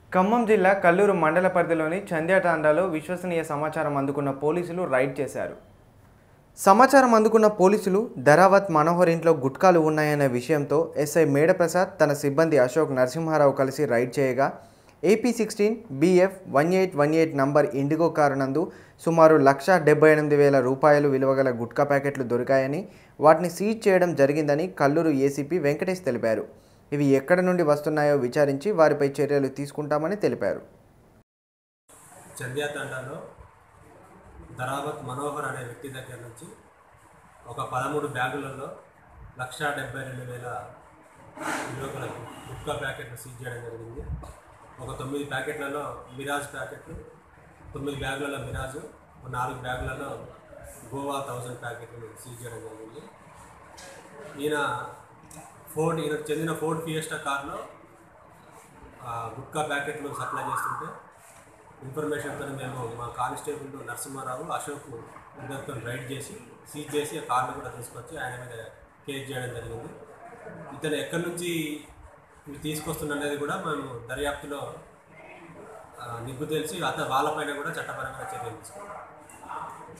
ఖమ్మం జిల్లా కల్లూరు మండల పరిధిలోని చంద్యాటాండాలో విశ్వసనీయ సమాచారం అందుకున్న పోలీసులు రైడ్ చేశారు సమాచారం అందుకున్న పోలీసులు ధరావత్ మనోహర్ ఇంట్లో గుట్కాలు ఉన్నాయనే విషయంతో ఎస్ఐ మేడప్రసాద్ తన సిబ్బంది అశోక్ నరసింహారావు కలిసి రైడ్ చేయగా A P sixteen B F one eight one eight number Indigo car నందు సుమారు లక్ష డెబ్బై ఎనిమిది వేల రూపాయలు విలువగల గుట్కా ప్యాకెట్లు దొరికాయని వాటిని సీజ్ చేయడం జరిగిందని కల్లూరు ఏసీపీ వెంకటేష్ తెలిపారు ఇవి ఎక్కడి నుండి వస్తున్నాయో విచారించి వారిపై చర్యలు తీసుకుంటామని తెలిపారు చంద్యా తండాలో ధరావత్ మనోహర్ అనే వ్యక్తి దగ్గర నుంచి ఒక పదమూడు బ్యాగులలో లక్ష డెబ్బై రెండు వేల విలువగల గుట్కా ప్యాకెట్లు సీజ్ చేయడం జరిగింది ఒక తొమ్మిది ప్యాకెట్లలో మిరాజ్ ప్యాకెట్లు తొమ్మిది బ్యాగులలో మిరాజు ఒక నాలుగు బ్యాగులలో గోవా థౌజండ్ ప్యాకెట్లు సీజ్ చేయడం జరిగింది ఈయన ఫోర్డ్ ఈయనకు చెందిన ఫోర్డ్ ఫియస్టా కార్లో ఆ, గుట్కా ప్యాకెట్లు సప్లై చేస్తుంటే ఇన్ఫర్మేషన్తో మేము మా కానిస్టేబుల్ నరసింహారావు అశోక్ ఇద్దరితో రైడ్ చేసి సీజ్ చేసి ఆ కార్ను కూడా తీసుకొచ్చి ఆయన మీద కేసు చేయడం జరిగింది ఇతను ఎక్కడి నుంచి ఇవి తీసుకొస్తున్నది కూడా మేము దర్యాప్తులో ఆ, నిగ్గు తెలిసి అత వాళ్ళపైన కూడా చట్టపరమైన చర్యలు తీసుకున్నాం